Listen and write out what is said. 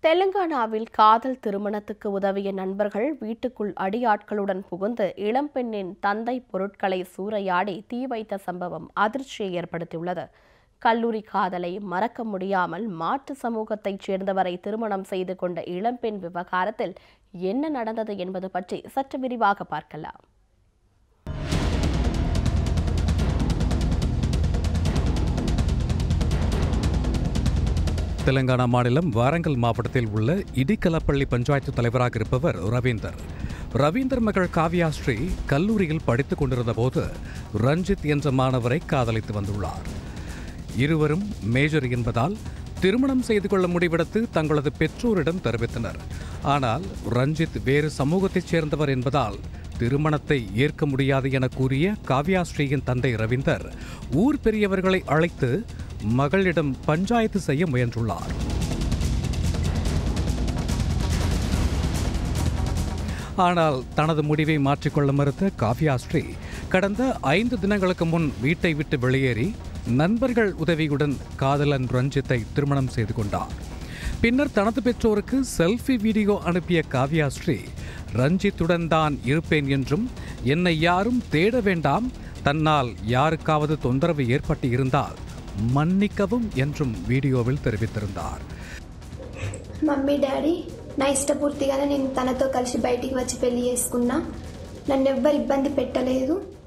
தெலுங்கானாவில் காதல் திருமணத்துக்கு உதவிய நண்பர்கள் வீட்டுக்குள் அடியாட்களுடன் புகுந்து இளம்பெண்ணின் தந்தை பொருட்களை சூறையாடி தீ வைத்த சம்பவம் அதிர்ச்சியை ஏற்படுத்தியுள்ளது கல்லூரி காதலை மறக்க முடியாமல் மாற்று சமூகத்தைச் சேர்ந்தவரை திருமணம் செய்து கொண்ட இளம்பெண் விவகாரத்தில் என்ன நடந்தது என்பது பற்றி சற்று விரிவாக பார்க்கலாம் தெலங்கானா மாநிலம் வாரங்கல் மாவட்டத்தில் உள்ள இடிக்கலப்பள்ளி பஞ்சாயத்து தலைவராக இருப்பவர் ரவீந்தர் ரவீந்தர் மகள் காவ்யா ஸ்ரீ கல்லூரியில் படித்துக் கொண்டிருந்த போது ரஞ்சித் என்ற மாணவரை காதலித்து வந்துள்ளார் இருவரும் மேஜர் என்பதால் திருமணம் செய்து கொள்ள முடிவெடுத்து தங்களது பெற்றோரிடம் தெரிவித்தனர் ஆனால் ரஞ்சித் வேறு சமூகத்தைச் சேர்ந்தவர் என்பதால் திருமணத்தை ஏற்க முடியாது என கூறிய காவ்யாஸ்ரீயின் தந்தை ரவீந்தர் ஊர் பெரியவர்களை அழைத்து மகளிடம் பஞ்சாயத்து செய்ய முயன்றுள்ளார் ஆனால் தனது முடிவை மாற்றிக்கொள்ள மறுத்த காவ்யாஸ்ரீ கடந்த ஐந்து தினங்களுக்கு முன் வீட்டை விட்டு வெளியேறி நண்பர்கள் உதவியுடன் காதலன் ரஞ்சித்தை திருமணம் செய்து கொண்டார் பின்னர் தனது பெற்றோருக்கு செல்ஃபி வீடியோ அனுப்பிய காவ்யாஸ்ரீ ரஞ்சித்துடன் தான் இருப்பேன் என்றும் என்னை யாரும் தேட வேண்டாம் தன்னால் யாருக்காவது தொந்தரவு ஏற்பட்டு இருந்தால் மன்னிக்கவும் என்றும் வீடியோவில் தெரிவித்திருந்தார் మమ్మీ డాడీ నా ఇష్టపూర్తిగానే నేను తనతో కలిసి బయటికి వచ్చి పెళ్లి చేసుకున్నా నన్ను ఎవ్వరు ఇబ్బంది పెట్టలేదు